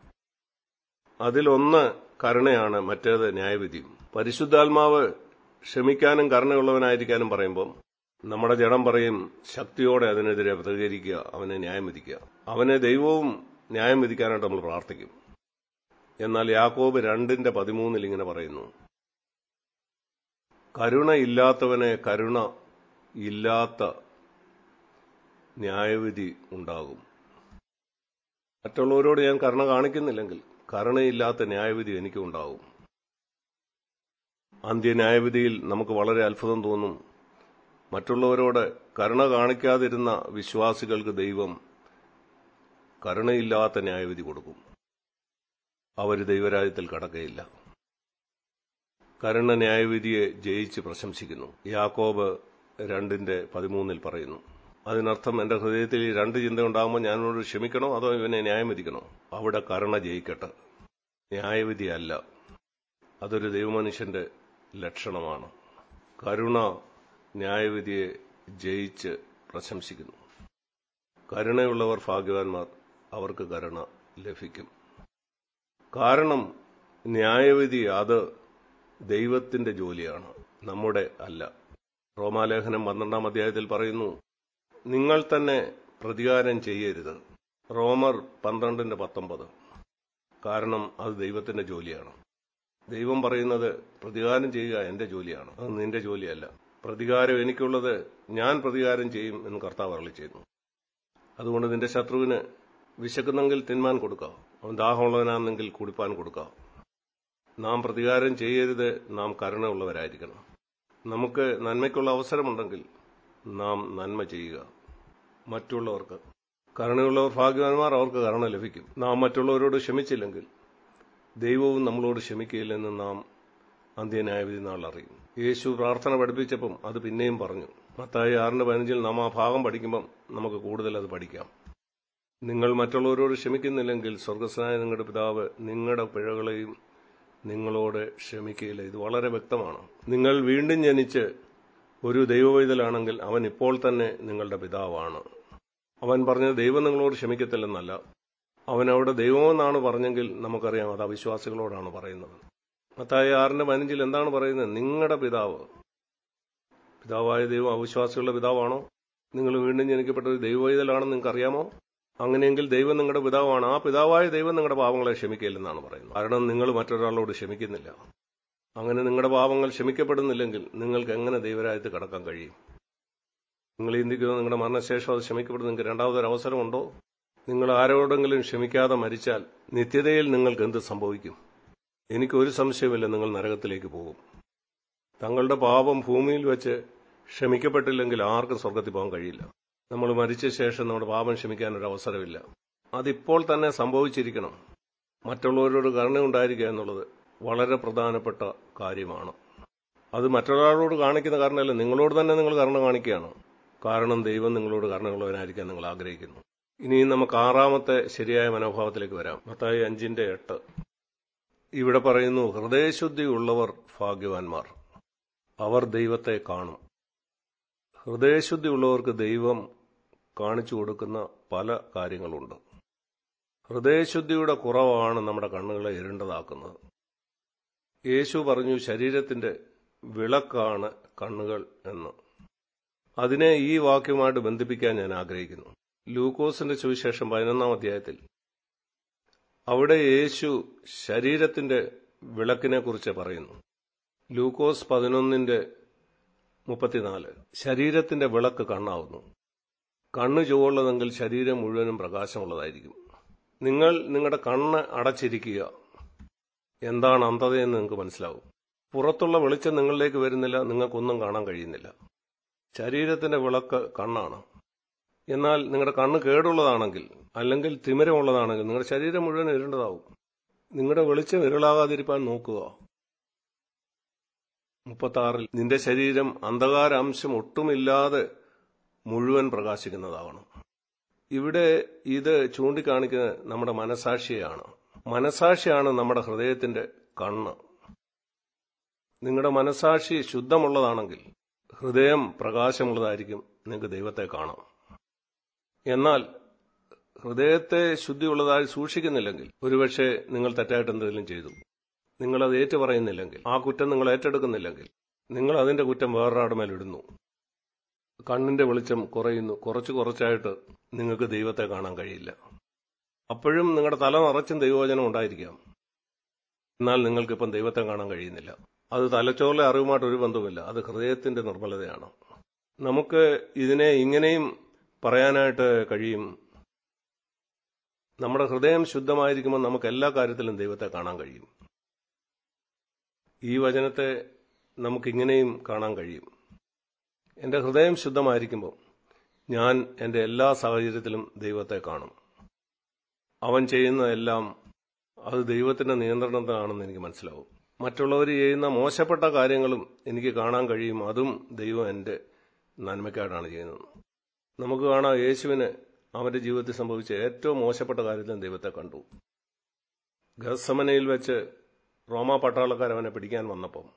അതിലൊന്ന് കരുണയാണ് മറ്റേത് ന്യായവിധിയും പരിശുദ്ധാത്മാവ് ക്ഷമിക്കാനും കരുണയുള്ളവനായിരിക്കാനും പറയുമ്പോൾ നമ്മുടെ ജഡം പറയും ശക്തിയോടെ അതിനെതിരെ പ്രതികരിക്കുക അവനെ ന്യായം വിധിക്കുക അവനെ ദൈവവും ന്യായം വിധിക്കാനായിട്ട് നമ്മൾ പ്രാർത്ഥിക്കും എന്നാൽ യാക്കോബ് രണ്ടിന്റെ പതിമൂന്നിൽ ഇങ്ങനെ പറയുന്നു കരുണ ഇല്ലാത്തവനെ കരുണ ഇല്ലാത്ത ന്യായവിധി ഉണ്ടാകും മറ്റുള്ളവരോട് ഞാൻ കരുണ കാണിക്കുന്നില്ലെങ്കിൽ കരുണയില്ലാത്ത ന്യായവിധി എനിക്കും ഉണ്ടാകും അന്ത്യന്യായവിധിയിൽ നമുക്ക് വളരെ അത്ഭുതം തോന്നും മറ്റുള്ളവരോട് കരുണ കാണിക്കാതിരുന്ന വിശ്വാസികൾക്ക് ദൈവം കരുണയില്ലാത്ത ന്യായവിധി കൊടുക്കും അവർ ദൈവരാജ്യത്തിൽ കടക്കയില്ല കരുണ ന്യായവിധിയെ ജയിച്ച് പ്രശംസിക്കുന്നു യാക്കോബ് രണ്ടിന്റെ പതിമൂന്നിൽ പറയുന്നു അതിനർത്ഥം എന്റെ ഹൃദയത്തിൽ ഈ രണ്ട് ചിന്ത ഉണ്ടാകുമ്പോൾ ഞാനോട് ക്ഷമിക്കണോ അതോ ഇവനെ ന്യായം വിധിക്കണോ അവിടെ കരുണ ജയിക്കട്ടെ ന്യായവിധി അല്ല അതൊരു ദൈവമനുഷ്യന്റെ ലക്ഷണമാണ് കരുണ ന്യായവിധിയെ ജയിച്ച് പ്രശംസിക്കുന്നു കരുണയുള്ളവർ ഭാഗ്യവാന്മാർ അവർക്ക് കരുണ ലഭിക്കും കാരണം ന്യായവിധി അത് ദൈവത്തിന്റെ ജോലിയാണ് നമ്മുടെ അല്ല റോമാലേഖനം പന്ത്രണ്ടാം അധ്യായത്തിൽ പറയുന്നു നിങ്ങൾ തന്നെ പ്രതികാരം ചെയ്യരുത് റോമർ പന്ത്രണ്ടിന്റെ പത്തൊമ്പത് കാരണം അത് ദൈവത്തിന്റെ ജോലിയാണ് ദൈവം പറയുന്നത് പ്രതികാരം ചെയ്യുക എന്റെ ജോലിയാണ് അത് നിന്റെ ജോലിയല്ല പ്രതികാരം എനിക്കുള്ളത് ഞാൻ പ്രതികാരം ചെയ്യും എന്ന് കർത്താവ് അരളി ചെയ്യുന്നു അതുകൊണ്ട് നിന്റെ ശത്രുവിന് വിശക്കുന്നെങ്കിൽ തിന്മാൻ കൊടുക്കാം അവൻ ദാഹമുള്ളവനാണെങ്കിൽ കുടിപ്പാൻ കൊടുക്കാം നാം പ്രതികാരം ചെയ്യരുത് നാം കരുണയുള്ളവരായിരിക്കണം നമുക്ക് നന്മയ്ക്കുള്ള അവസരമുണ്ടെങ്കിൽ നാം നന്മ ചെയ്യുക മറ്റുള്ളവർക്ക് കരുണയുള്ളവർ ഭാഗ്യവാന്മാർ അവർക്ക് കരുണ ലഭിക്കും നാം മറ്റുള്ളവരോട് ക്ഷമിച്ചില്ലെങ്കിൽ ദൈവവും നമ്മളോട് ക്ഷമിക്കുകയില്ലെന്ന് നാം അന്ത്യന്യായവിധി നാൾ അറിയും യേശു പ്രാർത്ഥന പഠിപ്പിച്ചപ്പം അത് പിന്നെയും പറഞ്ഞു മത്തായി ആറിന്റെ പതിനഞ്ചിൽ നാം ആ ഭാഗം പഠിക്കുമ്പം നമുക്ക് കൂടുതൽ അത് പഠിക്കാം നിങ്ങൾ മറ്റുള്ളവരോട് ക്ഷമിക്കുന്നില്ലെങ്കിൽ സ്വർഗസ്നായ നിങ്ങളുടെ പിതാവ് നിങ്ങളുടെ പിഴകളെയും നിങ്ങളോട് ക്ഷമിക്കുകയില്ല ഇത് വളരെ വ്യക്തമാണ് നിങ്ങൾ വീണ്ടും ജനിച്ച് ഒരു ദൈവവൈതലാണെങ്കിൽ അവൻ ഇപ്പോൾ തന്നെ നിങ്ങളുടെ പിതാവാണ് അവൻ പറഞ്ഞത് ദൈവം നിങ്ങളോട് ക്ഷമിക്കത്തില്ലെന്നല്ല അവൻ അവിടെ ദൈവമെന്നാണ് പറഞ്ഞെങ്കിൽ നമുക്കറിയാം അത് അവിശ്വാസികളോടാണ് പറയുന്നത് മത്തായ ആറിന്റെ പതിനഞ്ചിൽ എന്താണ് പറയുന്നത് നിങ്ങളുടെ പിതാവ് പിതാവായ ദൈവം അവിശ്വാസികളുടെ പിതാവാണോ നിങ്ങൾ വീണ്ടും ജനിക്കപ്പെട്ട ഒരു ദൈവവൈതലാണെന്ന് നിങ്ങൾക്ക് അറിയാമോ അങ്ങനെയെങ്കിൽ ദൈവം നിങ്ങളുടെ പിതാവാണ് ആ പിതാവായ ദൈവം നിങ്ങളുടെ പാവങ്ങളെ ക്ഷമിക്കില്ലെന്നാണ് പറയുന്നത് കാരണം നിങ്ങൾ മറ്റൊരാളോട് ക്ഷമിക്കുന്നില്ല അങ്ങനെ നിങ്ങളുടെ പാവങ്ങൾ ക്ഷമിക്കപ്പെടുന്നില്ലെങ്കിൽ നിങ്ങൾക്ക് എങ്ങനെ ദൈവരായത്തിൽ കടക്കാൻ കഴിയും നിങ്ങൾ ചിന്തിക്കുന്നത് നിങ്ങളുടെ മരണശേഷം അത് ക്ഷമിക്കപ്പെടുന്ന നിങ്ങൾക്ക് രണ്ടാമതൊരു അവസരമുണ്ടോ നിങ്ങൾ ആരോടെങ്കിലും ക്ഷമിക്കാതെ മരിച്ചാൽ നിത്യതയിൽ നിങ്ങൾക്ക് എന്ത് സംഭവിക്കും എനിക്കൊരു സംശയമില്ല നിങ്ങൾ നരകത്തിലേക്ക് പോകും തങ്ങളുടെ പാപം ഭൂമിയിൽ വെച്ച് ക്ഷമിക്കപ്പെട്ടില്ലെങ്കിൽ ആർക്കും സ്വർഗത്തിൽ പോകാൻ കഴിയില്ല നമ്മൾ മരിച്ച ശേഷം നമ്മുടെ പാപം ക്ഷമിക്കാൻ ഒരു അവസരമില്ല അതിപ്പോൾ തന്നെ സംഭവിച്ചിരിക്കണം മറ്റുള്ളവരോട് കരുണയുണ്ടായിരിക്കുക എന്നുള്ളത് വളരെ പ്രധാനപ്പെട്ട കാര്യമാണ് അത് മറ്റൊരാളോട് കാണിക്കുന്ന കാരണമല്ല നിങ്ങളോട് തന്നെ നിങ്ങൾ കരുണ കാണിക്കുകയാണ് കാരണം ദൈവം നിങ്ങളോട് കരുണയുള്ളവനായിരിക്കാൻ നിങ്ങൾ ആഗ്രഹിക്കുന്നു ഇനി നമുക്ക് ആറാമത്തെ ശരിയായ മനോഭാവത്തിലേക്ക് വരാം മത്തായി അഞ്ചിന്റെ എട്ട് ഇവിടെ പറയുന്നു ഹൃദയശുദ്ധി ഉള്ളവർ ഭാഗ്യവാന്മാർ അവർ ദൈവത്തെ കാണും ഹൃദയശുദ്ധി ഉള്ളവർക്ക് ദൈവം കാണിച്ചു കൊടുക്കുന്ന പല കാര്യങ്ങളുണ്ട് ഹൃദയശുദ്ധിയുടെ കുറവാണ് നമ്മുടെ കണ്ണുകളെ ഇരുണ്ടതാക്കുന്നത് യേശു പറഞ്ഞു ശരീരത്തിന്റെ വിളക്കാണ് കണ്ണുകൾ എന്ന് അതിനെ ഈ വാക്യവുമായിട്ട് ബന്ധിപ്പിക്കാൻ ഞാൻ ആഗ്രഹിക്കുന്നു ലൂക്കോസിന്റെ സുവിശേഷം പതിനൊന്നാം അധ്യായത്തിൽ അവിടെ യേശു ശരീരത്തിന്റെ വിളക്കിനെ കുറിച്ച് പറയുന്നു ലൂക്കോസ് പതിനൊന്നിന്റെ മുപ്പത്തിനാല് ശരീരത്തിന്റെ വിളക്ക് കണ്ണാവുന്നു കണ്ണ് ചുവള്ളതെങ്കിൽ ശരീരം മുഴുവനും പ്രകാശമുള്ളതായിരിക്കും നിങ്ങൾ നിങ്ങളുടെ കണ്ണ് അടച്ചിരിക്കുക എന്താണ് അന്ധതയെന്ന് നിങ്ങൾക്ക് മനസ്സിലാവും പുറത്തുള്ള വെളിച്ചം നിങ്ങളിലേക്ക് വരുന്നില്ല നിങ്ങൾക്കൊന്നും കാണാൻ കഴിയുന്നില്ല ശരീരത്തിന്റെ വിളക്ക് കണ്ണാണ് എന്നാൽ നിങ്ങളുടെ കണ്ണ് കേടുള്ളതാണെങ്കിൽ അല്ലെങ്കിൽ തിമിരമുള്ളതാണെങ്കിൽ നിങ്ങളുടെ ശരീരം മുഴുവൻ ഇരുണ്ടതാവും നിങ്ങളുടെ വെളിച്ചം ഇരുളാകാതിരിക്കാൻ നോക്കുക മുപ്പത്താറിൽ നിന്റെ ശരീരം അന്ധകാര അംശം ഒട്ടുമില്ലാതെ മുഴുവൻ പ്രകാശിക്കുന്നതാവണം ഇവിടെ ഇത് ചൂണ്ടിക്കാണിക്കുന്നത് നമ്മുടെ മനസാക്ഷിയാണ് മനസാക്ഷിയാണ് നമ്മുടെ ഹൃദയത്തിന്റെ കണ്ണ് നിങ്ങളുടെ മനസാക്ഷി ശുദ്ധമുള്ളതാണെങ്കിൽ ഹൃദയം പ്രകാശമുള്ളതായിരിക്കും നിങ്ങൾക്ക് ദൈവത്തെ കാണാം എന്നാൽ ഹൃദയത്തെ ശുദ്ധിയുള്ളതായി സൂക്ഷിക്കുന്നില്ലെങ്കിൽ ഒരുപക്ഷെ നിങ്ങൾ തെറ്റായിട്ട് എന്തെങ്കിലും ചെയ്തു നിങ്ങൾ അത് ഏറ്റുപറയുന്നില്ലെങ്കിൽ ആ കുറ്റം നിങ്ങൾ ഏറ്റെടുക്കുന്നില്ലെങ്കിൽ നിങ്ങൾ അതിന്റെ കുറ്റം വേറൊരാളുടെ മേലിടുന്നു കണ്ണിന്റെ വെളിച്ചം കുറയുന്നു കുറച്ച് കുറച്ചായിട്ട് നിങ്ങൾക്ക് ദൈവത്തെ കാണാൻ കഴിയില്ല അപ്പോഴും നിങ്ങളുടെ തല നിറച്ചും ദൈവവചനം ഉണ്ടായിരിക്കാം എന്നാൽ നിങ്ങൾക്കിപ്പം ദൈവത്തെ കാണാൻ കഴിയുന്നില്ല അത് തലച്ചോറിലെ അറിവുമായിട്ട് ഒരു ബന്ധവുമില്ല അത് ഹൃദയത്തിന്റെ നിർമ്മലതയാണ് നമുക്ക് ഇതിനെ ഇങ്ങനെയും പറയാനായിട്ട് കഴിയും നമ്മുടെ ഹൃദയം ശുദ്ധമായിരിക്കുമ്പോൾ നമുക്ക് എല്ലാ കാര്യത്തിലും ദൈവത്തെ കാണാൻ കഴിയും ഈ വചനത്തെ നമുക്കിങ്ങനെയും കാണാൻ കഴിയും എന്റെ ഹൃദയം ശുദ്ധമായിരിക്കുമ്പോൾ ഞാൻ എന്റെ എല്ലാ സാഹചര്യത്തിലും ദൈവത്തെ കാണും അവൻ ചെയ്യുന്നതെല്ലാം അത് ദൈവത്തിന്റെ നിയന്ത്രണത്തിലാണെന്ന് എനിക്ക് മനസ്സിലാവും മറ്റുള്ളവർ ചെയ്യുന്ന മോശപ്പെട്ട കാര്യങ്ങളും എനിക്ക് കാണാൻ കഴിയും അതും ദൈവം എന്റെ നന്മയ്ക്കായിട്ടാണ് ചെയ്യുന്നത് നമുക്ക് കാണാം യേശുവിന് അവന്റെ ജീവിതത്തിൽ സംഭവിച്ച ഏറ്റവും മോശപ്പെട്ട കാര്യത്തിൽ ദൈവത്തെ കണ്ടു ഗസമനയിൽ വെച്ച് റോമാ പട്ടാളക്കാർ അവനെ പിടിക്കാൻ വന്നപ്പം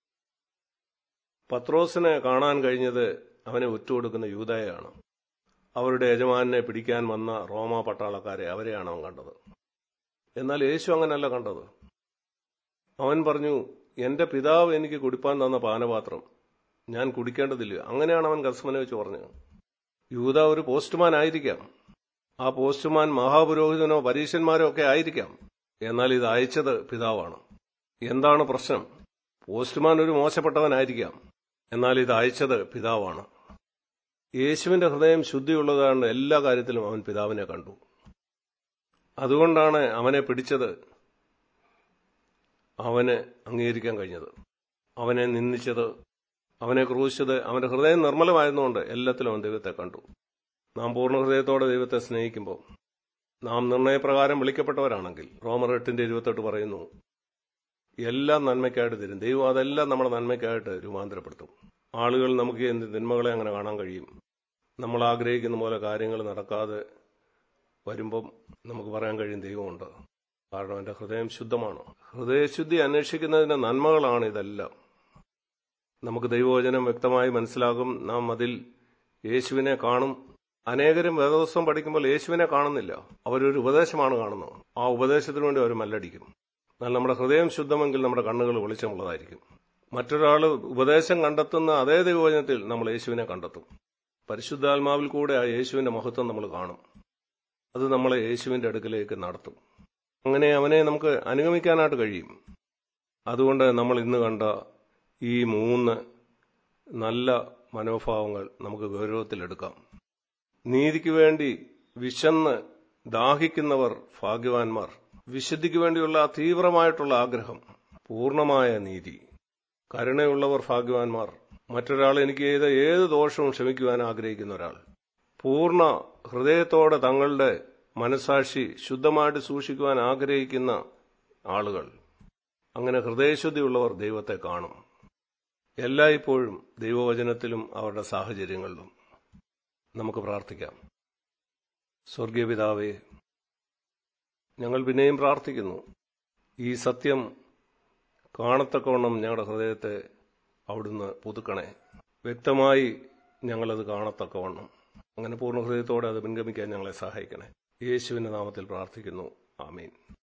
പത്രോസിനെ കാണാൻ കഴിഞ്ഞത് അവനെ ഒറ്റുകൊടുക്കുന്ന യൂതയാണ് അവരുടെ യജമാനെ പിടിക്കാൻ വന്ന റോമാ പട്ടാളക്കാരെ അവരെയാണ് അവൻ കണ്ടത് എന്നാൽ യേശു അങ്ങനല്ല കണ്ടത് അവൻ പറഞ്ഞു എന്റെ പിതാവ് എനിക്ക് കുടിപ്പാൻ തന്ന പാനപാത്രം ഞാൻ കുടിക്കേണ്ടതില്ല അങ്ങനെയാണ് അവൻ ഗസ്മനെ വെച്ച് പറഞ്ഞത് യൂത ഒരു പോസ്റ്റ്മാൻ ആയിരിക്കാം ആ പോസ്റ്റ്മാൻ മഹാപുരോഹിതനോ പരീശന്മാരോ ഒക്കെ ആയിരിക്കാം എന്നാൽ ഇത് അയച്ചത് പിതാവാണ് എന്താണ് പ്രശ്നം പോസ്റ്റ്മാൻ ഒരു മോശപ്പെട്ടവനായിരിക്കാം എന്നാൽ ഇത് അയച്ചത് പിതാവാണ് യേശുവിന്റെ ഹൃദയം ശുദ്ധിയുള്ളതാണ് എല്ലാ കാര്യത്തിലും അവൻ പിതാവിനെ കണ്ടു അതുകൊണ്ടാണ് അവനെ പിടിച്ചത് അവന് അംഗീകരിക്കാൻ കഴിഞ്ഞത് അവനെ നിന്ദിച്ചത് അവനെ ക്രൂശിച്ചത് അവന്റെ ഹൃദയം നിർമ്മലമായിരുന്നുകൊണ്ട് എല്ലാത്തിലും അവൻ ദൈവത്തെ കണ്ടു നാം പൂർണ്ണ ഹൃദയത്തോടെ ദൈവത്തെ സ്നേഹിക്കുമ്പോൾ നാം നിർണയപ്രകാരം വിളിക്കപ്പെട്ടവരാണെങ്കിൽ റോമർ എട്ടിന്റെ ഇരുപത്തെട്ട് പറയുന്നു എല്ലാം നന്മയ്ക്കായിട്ട് തരും ദൈവം അതെല്ലാം നമ്മുടെ നന്മയ്ക്കായിട്ട് രൂപാന്തരപ്പെടുത്തും ആളുകൾ നമുക്ക് എന്ത് തിന്മകളെ അങ്ങനെ കാണാൻ കഴിയും നമ്മൾ ആഗ്രഹിക്കുന്ന പോലെ കാര്യങ്ങൾ നടക്കാതെ വരുമ്പം നമുക്ക് പറയാൻ കഴിയും ദൈവമുണ്ട് കാരണം എന്റെ ഹൃദയം ശുദ്ധമാണ് ഹൃദയശുദ്ധി അന്വേഷിക്കുന്നതിന്റെ നന്മകളാണ് ഇതെല്ലാം നമുക്ക് ദൈവവചനം വ്യക്തമായി മനസ്സിലാകും നാം അതിൽ യേശുവിനെ കാണും അനേകരും വേദോത്സവം പഠിക്കുമ്പോൾ യേശുവിനെ കാണുന്നില്ല അവരൊരു ഉപദേശമാണ് കാണുന്നത് ആ ഉപദേശത്തിന് വേണ്ടി അവർ മല്ലടിക്കും എന്നാൽ നമ്മുടെ ഹൃദയം ശുദ്ധമെങ്കിൽ നമ്മുടെ കണ്ണുകൾ വെളിച്ചമുള്ളതായിരിക്കും മറ്റൊരാൾ ഉപദേശം കണ്ടെത്തുന്ന അതേ ദൈവവചനത്തിൽ നമ്മൾ യേശുവിനെ കണ്ടെത്തും പരിശുദ്ധാത്മാവിൽ കൂടെ ആ യേശുവിന്റെ മഹത്വം നമ്മൾ കാണും അത് നമ്മളെ യേശുവിന്റെ അടുക്കലേക്ക് നടത്തും അങ്ങനെ അവനെ നമുക്ക് അനുഗമിക്കാനായിട്ട് കഴിയും അതുകൊണ്ട് നമ്മൾ ഇന്ന് കണ്ട ഈ മൂന്ന് നല്ല മനോഭാവങ്ങൾ നമുക്ക് ഗൗരവത്തിലെടുക്കാം നീതിക്ക് വേണ്ടി വിശന്ന് ദാഹിക്കുന്നവർ ഭാഗ്യവാന്മാർ വിശുദ്ധിക്ക് വേണ്ടിയുള്ള തീവ്രമായിട്ടുള്ള ആഗ്രഹം പൂർണ്ണമായ നീതി കരുണയുള്ളവർ ഭാഗ്യവാന്മാർ മറ്റൊരാൾ എനിക്ക് ചെയ്ത ഏത് ദോഷവും ക്ഷമിക്കുവാൻ ആഗ്രഹിക്കുന്ന ഒരാൾ പൂർണ്ണ ഹൃദയത്തോടെ തങ്ങളുടെ മനസാക്ഷി ശുദ്ധമായിട്ട് സൂക്ഷിക്കുവാൻ ആഗ്രഹിക്കുന്ന ആളുകൾ അങ്ങനെ ഹൃദയശുദ്ധിയുള്ളവർ ദൈവത്തെ കാണും എല്ലായ്പ്പോഴും ദൈവവചനത്തിലും അവരുടെ സാഹചര്യങ്ങളിലും നമുക്ക് പ്രാർത്ഥിക്കാം സ്വർഗീയ പിതാവേ ഞങ്ങൾ പിന്നെയും പ്രാർത്ഥിക്കുന്നു ഈ സത്യം കാണത്തക്കവണ്ണം ഞങ്ങളുടെ ഹൃദയത്തെ അവിടുന്ന് പുതുക്കണേ വ്യക്തമായി ഞങ്ങളത് കാണത്തക്കവണ്ണം അങ്ങനെ പൂർണ്ണ ഹൃദയത്തോടെ അത് പിൻഗമിക്കാൻ ഞങ്ങളെ സഹായിക്കണേ യേശുവിന്റെ നാമത്തിൽ പ്രാർത്ഥിക്കുന്നു ആമീൻ